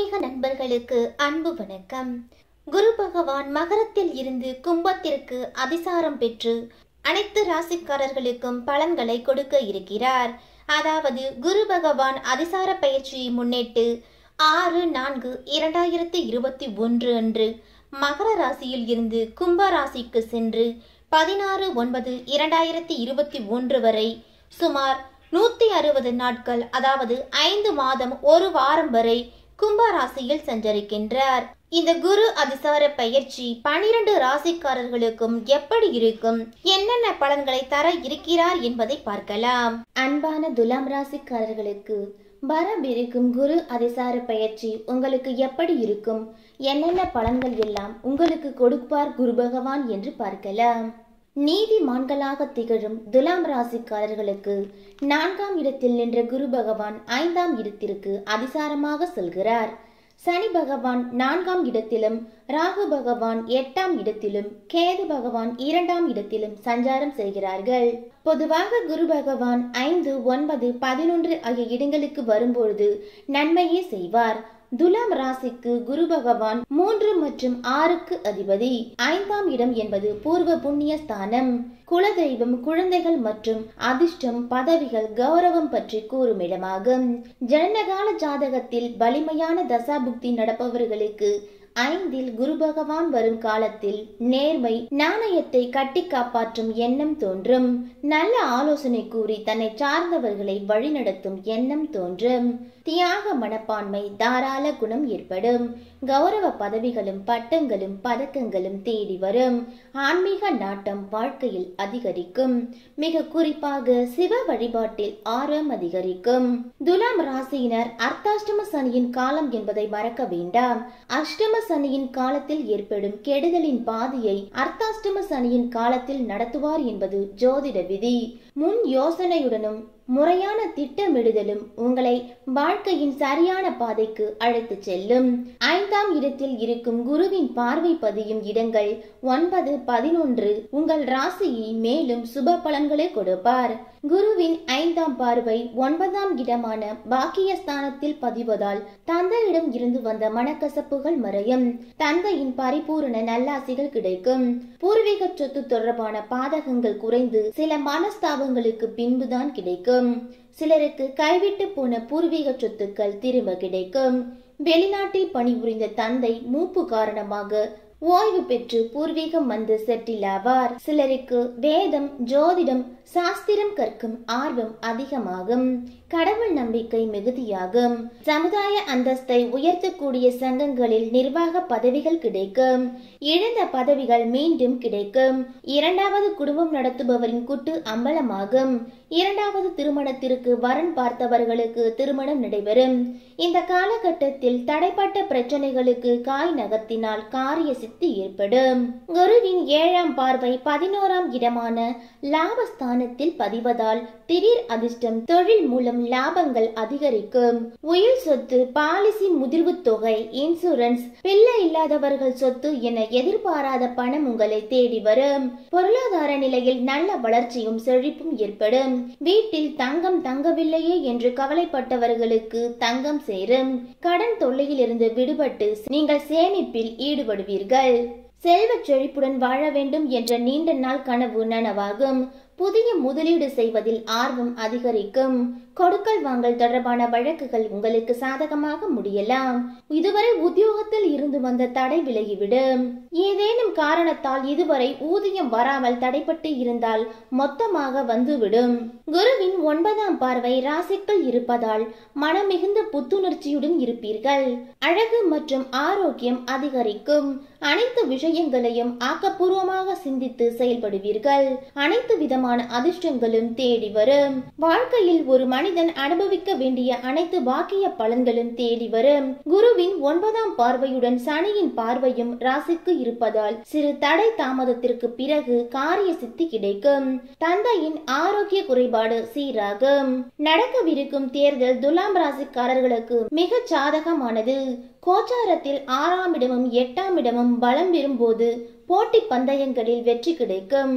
ஆன்மீக நண்பர்களுக்கு அன்பு வணக்கம் குரு பகவான் மகரத்தில் இருந்து கும்பத்திற்கு அதிசாரம் பெற்று அனைத்து ராசிக்காரர்களுக்கும் பலன்களை கொடுக்க இருக்கிறார் அதாவது குரு பகவான் அதிசார பயிற்சியை முன்னிட்டு ஆறு நான்கு இரண்டாயிரத்தி இருபத்தி ஒன்று அன்று மகர ராசியில் இருந்து கும்ப ராசிக்கு சென்று பதினாறு ஒன்பது இரண்டாயிரத்தி இருபத்தி ஒன்று வரை சுமார் நூத்தி அறுபது நாட்கள் அதாவது ஐந்து மாதம் ஒரு வாரம் வரை கும்ப ராசியில் சஞ்சரிக்கின்றார் இந்த குரு அதிசார பயிற்சி பனிரெண்டு ராசிக்காரர்களுக்கும் எப்படி இருக்கும் என்னென்ன பலன்களை தர இருக்கிறார் என்பதை பார்க்கலாம் அன்பான துலாம் ராசிக்காரர்களுக்கு வரவிருக்கும் குரு அதிசார பயிற்சி உங்களுக்கு எப்படி இருக்கும் என்னென்ன பலன்கள் எல்லாம் உங்களுக்கு கொடுப்பார் குரு பகவான் என்று பார்க்கலாம் நீதிமான்களாக திகழும் துலாம் ராசிக்காரர்களுக்கு நான்காம் இடத்தில் நின்ற குரு பகவான் ஐந்தாம் இடத்திற்கு அதிசாரமாக செல்கிறார் சனி பகவான் நான்காம் இடத்திலும் ராகு பகவான் எட்டாம் இடத்திலும் கேது பகவான் இரண்டாம் இடத்திலும் சஞ்சாரம் செய்கிறார்கள் பொதுவாக குரு பகவான் ஐந்து ஒன்பது பதினொன்று ஆகிய இடங்களுக்கு வரும்பொழுது நன்மையே செய்வார் துலாம் ராசிக்கு குரு பகவான் மூன்று மற்றும் ஆறுக்கு அதிபதி ஐந்தாம் இடம் என்பது பூர்வ புண்ணிய ஸ்தானம் குலதெய்வம் குழந்தைகள் மற்றும் அதிர்ஷ்டம் பதவிகள் கௌரவம் பற்றி கூறும் இடமாகும் ஜனனகால ஜாதகத்தில் வலிமையான தசாபுக்தி நடப்பவர்களுக்கு ஐந்தில் குரு பகவான் வரும் காலத்தில் நேர்மை நாணயத்தை கட்டி காப்பாற்றும் எண்ணம் தோன்றும் நல்ல ஆலோசனை கூறி தன்னை சார்ந்தவர்களை வழிநடத்தும் எண்ணம் தோன்றும் தியாக மனப்பான்மை தாராள குணம் ஏற்படும் கௌரவ பதவிகளும் பட்டங்களும் பதக்கங்களும் தேடி வரும் ஆன்மீக நாட்டம் வாழ்க்கையில் அதிகரிக்கும் மிக குறிப்பாக சிவ வழிபாட்டில் ஆர்வம் அதிகரிக்கும் துலாம் ராசியினர் அர்த்தாஷ்டம சனியின் காலம் என்பதை மறக்க வேண்டாம் அஷ்டம சனியின் காலத்தில் ஏற்படும் கெடுதலின் பாதியை அர்த்தாஷ்டம சனியின் காலத்தில் நடத்துவார் என்பது ஜோதிட விதி முன் யோசனையுடனும் முறையான திட்டமிடுதலும் உங்களை வாழ்க்கையின் சரியான பாதைக்கு அழைத்து செல்லும் ஐந்தாம் இடத்தில் இருக்கும் குருவின் பார்வை பதியும் இடங்கள் ஒன்பது பதினொன்று உங்கள் ராசியை மேலும் சுப பலன்களை கொடுப்பார் குருவின் ஐந்தாம் பார்வை ஒன்பதாம் இடமான பாக்கியஸ்தானத்தில் பதிவதால் தந்தையிடம் இருந்து வந்த மனக்கசப்புகள் மறையும் தந்தையின் பரிபூரண நல்லாசிகள் கிடைக்கும் பூர்வீக சொத்து தொடர்பான பாதகங்கள் குறைந்து சில மனஸ்தாபங்களுக்கு பின்புதான் கிடைக்கும் சிலருக்கு கைவிட்டு போன பூர்வீக சொத்துக்கள் திரும்ப கிடைக்கும் வெளிநாட்டில் பணிபுரிந்த தந்தை மூப்பு காரணமாக ஓய்வு பெற்று பூர்வீகம் வந்து செட்டில் ஆவார் சிலருக்கு வேதம் ஜோதிடம் சாஸ்திரம் கற்கும் ஆர்வம் அதிகமாகும் கடவுள் நம்பிக்கை மிகுதியாகும் சமுதாய அந்தஸ்தை உயர்த்தக்கூடிய சங்கங்களில் நிர்வாக பதவிகள் கிடைக்கும் இழந்த பதவிகள் மீண்டும் கிடைக்கும் இரண்டாவது குடும்பம் நடத்துபவரின் குட்டு அம்பலமாகும் இரண்டாவது திருமணத்திற்கு வரன் பார்த்தவர்களுக்கு திருமணம் நடைபெறும் இந்த காலகட்டத்தில் தடைப்பட்ட பிரச்சனைகளுக்கு காய் நகர்த்தினால் காரிய சித்தி ஏற்படும் குருவின் ஏழாம் பார்வை பதினோராம் இடமான லாபஸ்தானத்தில் பதிவதால் திடீர் அதிர்ஷ்டம் தொழில் மூலம் லாபங்கள் அதிகரிக்கும் உயிர் சொத்து பாலிசி முதிர்வு தொகை இன்சூரன்ஸ் பிள்ளை இல்லாதவர்கள் சொத்து என எதிர்பாராத பணம் உங்களை தேடி வரும் பொருளாதார நிலையில் நல்ல வளர்ச்சியும் செழிப்பும் ஏற்படும் வீட்டில் தங்கம் தங்கவில்லையே என்று கவலைப்பட்டவர்களுக்கு தங்கம் சேரும் கடன் தொல்லையிலிருந்து விடுபட்டு நீங்கள் சேமிப்பில் ஈடுபடுவீர்கள் செல்வ செழிப்புடன் வாழ வேண்டும் என்ற நீண்ட நாள் கனவு நனவாகும் புதிய முதலீடு செய்வதில் ஆர்வம் அதிகரிக்கும் கொடுக்கல் வாங்கல் தொடர்பான வழக்குகள் உங்களுக்கு சாதகமாக முடியலாம் இதுவரை உத்தியோகத்தில் இருந்து வந்த தடை விலகிவிடும் ஏதேனும் காரணத்தால் இதுவரை ஊதியம் வராமல் தடைப்பட்டு இருந்தால் மொத்தமாக வந்துவிடும் குருவின் ஒன்பதாம் பார்வை ராசிக்குள் இருப்பதால் மனம் மிகுந்த புத்துணர்ச்சியுடன் இருப்பீர்கள் அழகு மற்றும் ஆரோக்கியம் அதிகரிக்கும் அனைத்து விஷயங்களையும் ஆக்கப்பூர்வமாக சிந்தித்து செயல்படுவீர்கள் அனைத்து விதமான அதிர்ஷ்டங்களும் தேடி வரும் வாழ்க்கையில் ஒரு மனிதன் அனுபவிக்க வேண்டிய அனைத்து பாக்கிய பலன்களும் தேடி வரும் குருவின் ஒன்பதாம் பார்வையுடன் சனியின் பார்வையும் ராசிக்கு இருப்பதால் சிறு தடை தாமதத்திற்கு பிறகு காரிய சித்தி கிடைக்கும் தந்தையின் ஆரோக்கிய குறைபாடு சீராகும் நடக்கவிருக்கும் தேர்தல் துலாம் ராசிக்காரர்களுக்கு மிக சாதகமானது கோச்சாரத்தில் ஆறாம் இடமும் எட்டாம் இடமும் பலம் பெறும்போது போட்டி பந்தயங்களில் வெற்றி கிடைக்கும்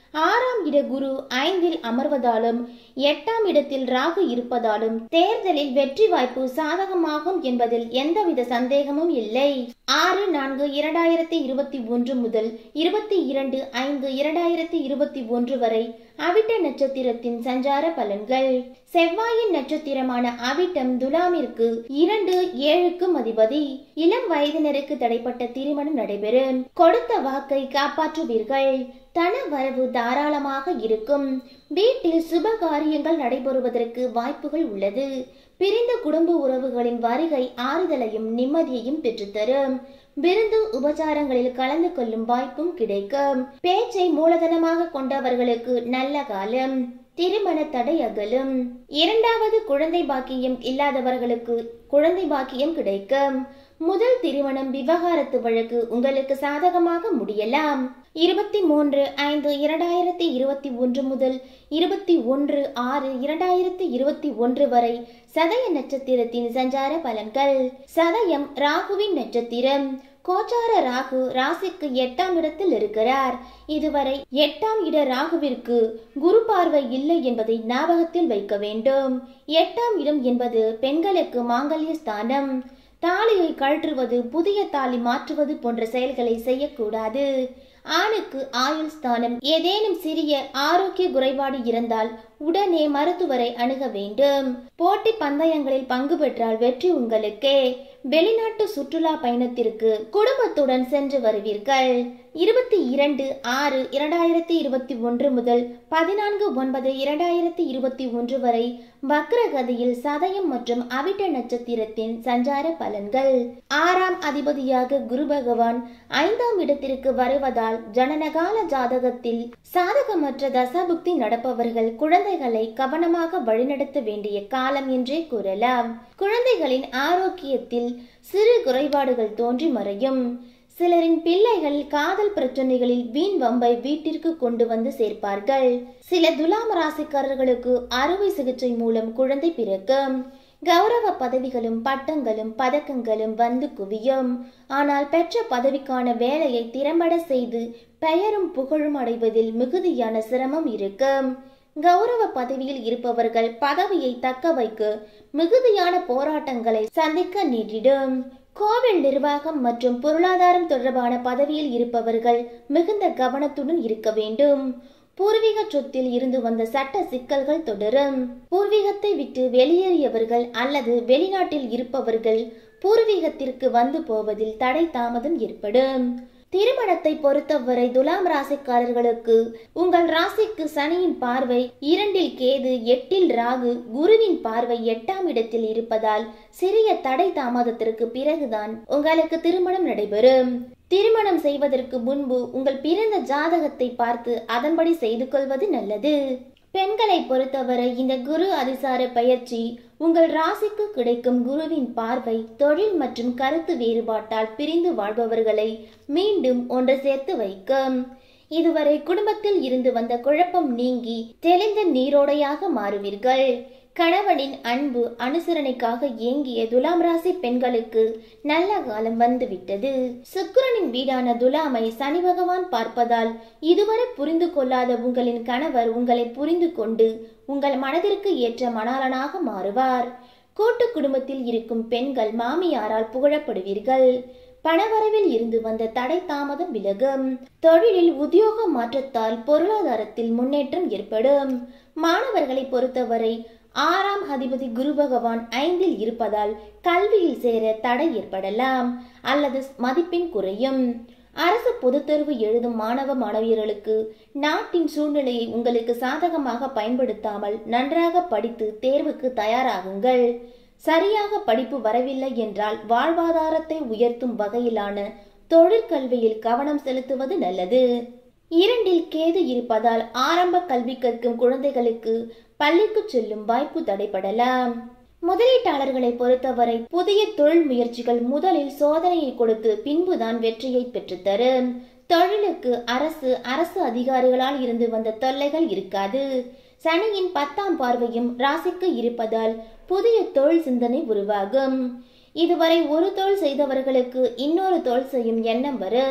ஆறாம் இட குரு ஐந்தில் அமர்வதாலும் எட்டாம் இடத்தில் ராகு இருப்பதாலும் தேர்தலில் வெற்றி வாய்ப்பு சாதகமாகும் என்பதில் எந்தவித சந்தேகமும் இல்லை ஆறு நான்கு இரண்டாயிரத்தி இருபத்தி ஒன்று முதல் இருபத்தி இரண்டு ஐந்து இரண்டாயிரத்தி இருபத்தி ஒன்று வரை அவிட்ட நட்சத்திரத்தின் சஞ்சார பலன்கள் செவ்வாயின் நட்சத்திரமான அவிட்டம் துலாமிற்கு இரண்டு ஏழுக்கும் அதிபதி இளம் வயதினருக்கு தடைப்பட்ட திருமணம் நடைபெறும் கொடுத்த வாக்கை காப்பாற்றுவீர்கள் தன வரவு தாராளமாக இருக்கும் வீட்டில் சுப காரியங்கள் நடைபெறுவதற்கு வாய்ப்புகள் உள்ளது பிரிந்த குடும்ப உறவுகளின் வருகை ஆறுதலையும் நிம்மதியையும் பெற்றுத்தரும் விருந்து உபச்சாரங்களில் கலந்து கொள்ளும் வாய்ப்பும் கிடைக்கும் பேச்சை மூலதனமாக கொண்டவர்களுக்கு நல்ல காலம் திருமண தடை அகலும் இரண்டாவது குழந்தை பாக்கியம் இல்லாதவர்களுக்கு குழந்தை பாக்கியம் கிடைக்கும் முதல் திருமணம் விவகாரத்து வழக்கு உங்களுக்கு சாதகமாக முடியலாம் இருபத்தி மூன்று ஐந்து இரண்டாயிரத்தி இருபத்தி ஒன்று முதல் இருபத்தி ஒன்று ஆறு இரண்டாயிரத்தி இருபத்தி ஒன்று வரை சதய நட்சத்திரத்தின் சஞ்சார பலன்கள் சதயம் ராகுவின் நட்சத்திரம் கோச்சார ராகு ராசிக்கு எட்டாம் இடத்தில் இருக்கிறார் இதுவரை எட்டாம் இட ராகுவிற்கு குரு பார்வை இல்லை என்பதை ஞாபகத்தில் வைக்க வேண்டும் எட்டாம் இடம் என்பது பெண்களுக்கு மாங்கல்ய ஸ்தானம் தாலியை கழற்றுவது புதிய தாலி மாற்றுவது போன்ற செயல்களை செய்யக்கூடாது ஆணுக்கு ஆயுள் ஸ்தானம் ஏதேனும் சிறிய ஆரோக்கிய குறைபாடு இருந்தால் உடனே மருத்துவரை அணுக வேண்டும் போட்டி பந்தயங்களில் பங்கு பெற்றால் வெற்றி உங்களுக்கே வெளிநாட்டு சுற்றுலா பயணத்திற்கு குடும்பத்துடன் சென்று வருவீர்கள் இருபத்தி இரண்டு ஆறு இரண்டாயிரத்தி இருபத்தி ஒன்று முதல் பதினான்கு ஒன்பது இரண்டாயிரத்தி இருபத்தி ஒன்று வரை வக்ரகதியில் சதயம் மற்றும் அவிட்ட நட்சத்திரத்தின் சஞ்சார பலன்கள் ஆறாம் அதிபதியாக குரு பகவான் ஐந்தாம் இடத்திற்கு வருவதால் ஜனனகால ஜாதகத்தில் சாதகமற்ற தசாபுக்தி நடப்பவர்கள் குழந்தைகளை கவனமாக வழிநடத்த வேண்டிய காலம் என்றே கூறலாம் குழந்தைகளின் ஆரோக்கியத்தில் சிறு குறைபாடுகள் தோன்றி மறையும் சிலரின் பிள்ளைகள் காதல் பிரச்சனைகளில் வீண் வம்பை வீட்டிற்கு கொண்டு வந்து சேர்ப்பார்கள் சில துலாம் ராசிக்காரர்களுக்கு அறுவை சிகிச்சை மூலம் குழந்தை பிறக்கும் கௌரவ பதவிகளும் பட்டங்களும் பதக்கங்களும் வந்து குவியும் ஆனால் பெற்ற பதவிக்கான வேலையை திறம்பட செய்து பெயரும் புகழும் அடைவதில் மிகுதியான சிரமம் இருக்கும் கௌரவ பதவியில் இருப்பவர்கள் பதவியை தக்க வைக்க மிகுதியான போராட்டங்களை சந்திக்க நேரிடும் கோவில் நிர்வாகம் மற்றும் பொருளாதாரம் தொடர்பான பதவியில் இருப்பவர்கள் மிகுந்த கவனத்துடன் இருக்க வேண்டும் பூர்வீக சொத்தில் இருந்து வந்த சட்ட சிக்கல்கள் தொடரும் பூர்வீகத்தை விட்டு வெளியேறியவர்கள் அல்லது வெளிநாட்டில் இருப்பவர்கள் பூர்வீகத்திற்கு வந்து போவதில் தடை தாமதம் ஏற்படும் திருமணத்தை பொறுத்தவரை துலாம் ராசிக்காரர்களுக்கு உங்கள் ராசிக்கு சனியின் பார்வை இரண்டில் கேது எட்டில் ராகு குருவின் பார்வை எட்டாம் இடத்தில் இருப்பதால் சிறிய தடை தாமதத்திற்கு பிறகுதான் உங்களுக்கு திருமணம் நடைபெறும் திருமணம் செய்வதற்கு முன்பு உங்கள் பிறந்த ஜாதகத்தை பார்த்து அதன்படி செய்து கொள்வது நல்லது பெண்களை பொறுத்தவரை இந்த குரு அதிசார பயிற்சி உங்கள் ராசிக்கு கிடைக்கும் குருவின் பார்வை தொழில் மற்றும் கருத்து வேறுபாட்டால் பிரிந்து வாழ்பவர்களை மீண்டும் ஒன்று சேர்த்து வைக்கும் இதுவரை குடும்பத்தில் இருந்து வந்த குழப்பம் நீங்கி தெளிந்த நீரோடையாக மாறுவீர்கள் கணவனின் அன்பு அனுசரணைக்காக ஏங்கிய துலாம் ராசி பெண்களுக்கு நல்ல காலம் வந்துவிட்டது சுக்கிரனின் வீடான துலாமை சனி பகவான் பார்ப்பதால் இதுவரை புரிந்து கொள்ளாத உங்களின் கணவர் உங்களை புரிந்து கொண்டு உங்கள் மனதிற்கு ஏற்ற மணாளனாக மாறுவார் கூட்டு குடும்பத்தில் இருக்கும் பெண்கள் மாமியாரால் புகழப்படுவீர்கள் பணவரவில் இருந்து வந்த தடை தாமதம் விலகும் தொழிலில் உத்தியோக மாற்றத்தால் பொருளாதாரத்தில் முன்னேற்றம் ஏற்படும் மாணவர்களை பொறுத்தவரை ஆறாம் அதிபதி குரு பகவான் ஐந்தில் இருப்பதால் கல்வியில் சேர தடை ஏற்படலாம் அல்லது மதிப்பெண் குறையும் அரசு பொதுத் தேர்வு எழுதும் மாணவ மாணவியர்களுக்கு நாட்டின் சூழ்நிலையை உங்களுக்கு சாதகமாக பயன்படுத்தாமல் நன்றாக படித்து தேர்வுக்கு தயாராகுங்கள் சரியாக படிப்பு வரவில்லை என்றால் வாழ்வாதாரத்தை உயர்த்தும் வகையிலான தொழிற்கல்வியில் கவனம் செலுத்துவது நல்லது இரண்டில் கேது இருப்பதால் ஆரம்ப கல்வி கற்கும் குழந்தைகளுக்கு பள்ளிக்கு செல்லும் வாய்ப்பு தடைபடலாம் முதலீட்டாளர்களை பொறுத்தவரை புதிய தொழில் முயற்சிகள் முதலில் சோதனையை கொடுத்து பின்புதான் வெற்றியை பெற்றுத்தரும் தொழிலுக்கு அரசு அரசு அதிகாரிகளால் இருந்து வந்த தொல்லைகள் இருக்காது சனியின் பத்தாம் பார்வையும் ராசிக்கு இருப்பதால் புதிய தொழில் சிந்தனை உருவாகும் இதுவரை ஒரு தொழில் செய்தவர்களுக்கு இன்னொரு தொழில் செய்யும் எண்ணம் வரும்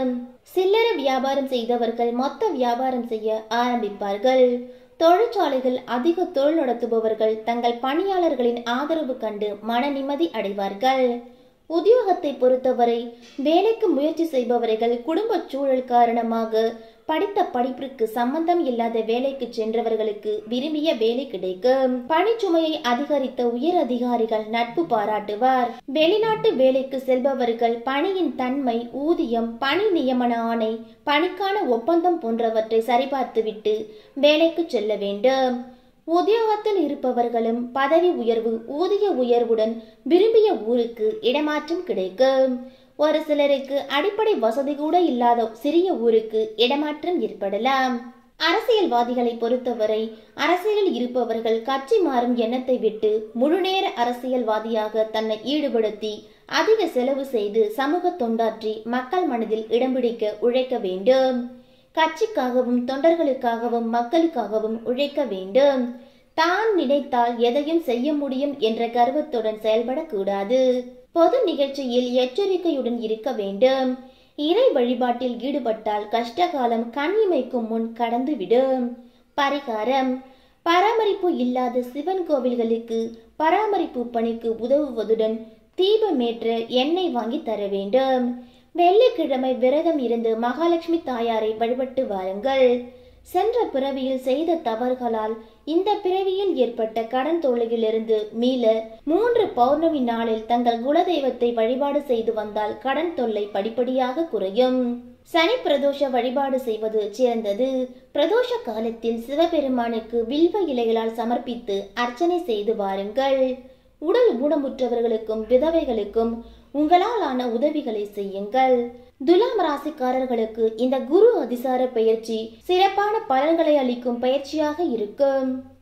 சில்லறை வியாபாரம் செய்தவர்கள் மொத்த வியாபாரம் செய்ய ஆரம்பிப்பார்கள் தொழிற்சாலைகள் அதிக தொழில் நடத்துபவர்கள் தங்கள் பணியாளர்களின் ஆதரவு கண்டு மன நிம்மதி அடைவார்கள் உத்தியோகத்தை பொறுத்தவரை வேலைக்கு முயற்சி செய்பவர்கள் குடும்ப சூழல் காரணமாக படித்த படிப்பிற்கு சம்பந்தம் இல்லாத வேலைக்கு சென்றவர்களுக்கு விரும்பிய வேலை கிடைக்கும் பணிச்சுமையை அதிகரித்த உயர் அதிகாரிகள் நட்பு பாராட்டுவார் வெளிநாட்டு வேலைக்கு செல்பவர்கள் பணியின் தன்மை ஊதியம் பணி நியமன ஆணை பணிக்கான ஒப்பந்தம் போன்றவற்றை சரிபார்த்துவிட்டு வேலைக்கு செல்ல வேண்டும் உத்தியோகத்தில் இருப்பவர்களும் பதவி உயர்வு ஊதிய உயர்வுடன் விரும்பிய ஊருக்கு இடமாற்றம் கிடைக்கும் ஒரு சிலருக்கு அடிப்படை வசதி கூட இல்லாத சிறிய ஊருக்கு இடமாற்றம் ஏற்படலாம் அரசியல்வாதிகளை பொறுத்தவரை அரசியலில் இருப்பவர்கள் கட்சி மாறும் எண்ணத்தை விட்டு முழுநேர அரசியல்வாதியாக தன்னை ஈடுபடுத்தி அதிக செலவு செய்து சமூக தொண்டாற்றி மக்கள் மனதில் இடம் பிடிக்க உழைக்க வேண்டும் கட்சிக்காகவும் தொண்டர்களுக்காகவும் மக்களுக்காகவும் உழைக்க வேண்டும் தான் நினைத்தால் எதையும் செய்ய முடியும் என்ற கர்வத்துடன் செயல்படக்கூடாது பொது நிகழ்ச்சியில் எச்சரிக்கையுடன் இருக்க வேண்டும் இறை வழிபாட்டில் ஈடுபட்டால் கஷ்டகாலம் கண் இமைக்கும் முன் கடந்துவிடும் பரிகாரம் பராமரிப்பு இல்லாத சிவன் கோவில்களுக்கு பராமரிப்பு பணிக்கு உதவுவதுடன் தீபமேற்ற எண்ணெய் வாங்கி தர வேண்டும் வெள்ளிக்கிழமை விரதம் இருந்து மகாலட்சுமி தாயாரை வழிபட்டு வாருங்கள் சென்ற பிறவியில் செய்த தவறுகளால் இந்த பிறவியில் ஏற்பட்ட கடன் தொல்லையிலிருந்து மீள மூன்று பௌர்ணமி நாளில் தங்கள் குலதெய்வத்தை வழிபாடு செய்து வந்தால் கடன் தொல்லை படிப்படியாக குறையும் சனி பிரதோஷ வழிபாடு செய்வது சிறந்தது பிரதோஷ காலத்தில் சிவபெருமானுக்கு வில்வ இலைகளால் சமர்ப்பித்து அர்ச்சனை செய்து வாருங்கள் உடல் ஊனமுற்றவர்களுக்கும் விதவைகளுக்கும் உங்களால் ஆன உதவிகளை செய்யுங்கள் துலாம் ராசிக்காரர்களுக்கு இந்த குரு அதிசார பயிற்சி சிறப்பான பலன்களை அளிக்கும் பயிற்சியாக இருக்கும்